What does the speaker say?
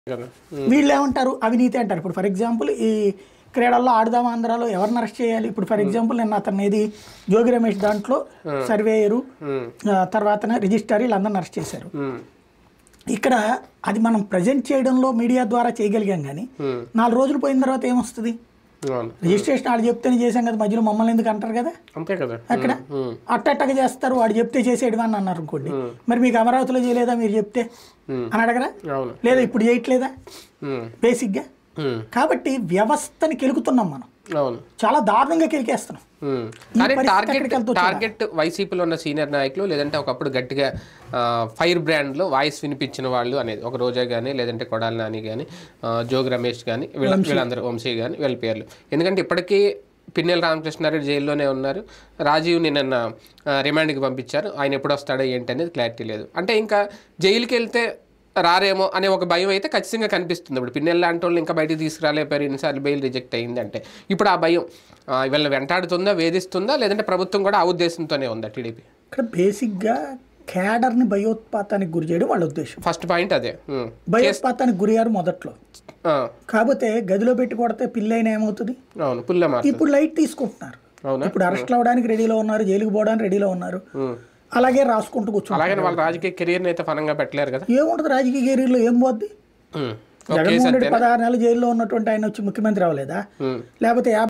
కదా వీళ్ళు ఏమంటారు అవినీతి అంటారు ఇప్పుడు ఫర్ ఎగ్జాంపుల్ ఈ క్రీడల్లో ఆడుదాం ఆంధ్రాలో ఎవరిని అరెస్ట్ చేయాలి ఇప్పుడు ఫర్ ఎగ్జాంపుల్ నిన్న అతను ఏది జోగి రమేష్ దాంట్లో సర్వేయరు ఉమ్, ఆ, తర్వాత రిజిస్టర్ వీళ్ళందరిని అరెస్ట్ చేశారు ఉమ్, ఇక్కడ అది మనం ప్రజెంట్ చేయడంలో మీడియా ద్వారా చేయగలిగాం కానీ ఉమ్, నాలుగు రోజులు పోయిన తర్వాత ఏమొస్తుంది అవును రిజిస్ట్రేషన్ వాడు చెప్తేనే చేశాం కదా మధ్యలో మమ్మల్ని ఎందుకు అంటారు కదా అంతే కదా అక్కడ ఉమ్, అట్టట్టగా చేస్తారు వాడు చెప్తే చేసేయడం అని అన్నారు అనుకోండి మరి మీకు అమరావతిలో చేయలేదా మీరు చెప్తే ఉమ్, అని అడగరా అవును లేదా ఇప్పుడు చేయట్లేదా ఉమ్, బేసిక్గా ఉమ్, కాబట్టి వ్యవస్థని కెలుకుతున్నాం మనం అవును చాలా దారుణంగా కెలికేస్తున్నాం ఉమ్. ఈ కానీ పరిస్థితి టార్గెట్ ఎక్కడికి వెళ్తుందో టార్గెట్ వైసీపీలో ఉన్న సీనియర్ నాయకులు లేదంటే ఒకప్పుడు గట్టిగా ఆ, ఫైర్ బ్రాండ్లో వాయిస్ వినిపించిన వాళ్ళు అనేది ఒక రోజా కానీ లేదంటే కొడాలి నాని కానీ జోగి రమేష్ కానీ వీళ్ళ వీళ్ళందరూ వంశీ కానీ వీళ్ళ పేర్లు ఎందుకంటే ఇప్పటికీ పిన్నెల రామకృష్ణారెడ్డి జైల్లోనే ఉన్నారు రాజీవ్ని నిన్న ఆ, రిమాండ్కి పంపించారు ఆయన ఎప్పుడు వస్తాడో ఏంటి అనేది క్లారిటీ లేదు అంటే ఇంకా జైలుకి వెళ్తే రారేమో అనే ఒక భయం అయితే ఖచ్చితంగా కనిపిస్తుంది ఇప్పుడు పిన్నెల లాంటి వాళ్ళు ఇంకా బయటికి తీసుకురాలేపారు ఎన్నిసార్లు బెయిల్ రిజెక్ట్ అయింది అంటే ఇప్పుడు ఆ భయం ఆ, వీళ్ళని వెంటాడుతుందా వేధిస్తుందా లేదంటే ప్రభుత్వం కూడా ఆ ఉద్దేశంతోనే ఉందా టీడీపీ ఇక్కడ బేసిక్గా క్యాడర్ని భయోత్పాతానికి గురి చేయడం వాళ్ళ ఉద్దేశం ఫస్ట్ పాయింట్ అదే ఉమ్. భయోత్పాతానికి గురయ్యారు మొదట్లో ఆ, కాకపోతే గదిలో పెట్టి కొడితే పిల్లైన ఏమవుతుంది అవును పుల్ల మాట ఇప్పుడు లైట్ తీసుకుంటున్నారు అవునా ఇప్పుడు అరెస్ట్ అవ్వడానికి రెడీలో ఉన్నారు జైలుకి పోవడానికి రెడీలో ఉన్నారు ఉమ్. అలాగే రాసుకుంటూ కూర్చున్నారు అలాగని వాళ్ళ రాజకీయ కెరీర్ని అయితే ఫలంగా పెట్టలేరు కదా ఏముంటుంది రాజకీయ కెరీర్లో ఏం పోద్ది ఉమ్. ఒక కేసు జగన్మోహన్ రెడ్డి అంతేనా పదహారు నెలలు జైల్లో ఉన్నటువంటి ఆయన వచ్చి ముఖ్యమంత్రి అవ్వలేదా ఉమ్. లేకపోతే యాభై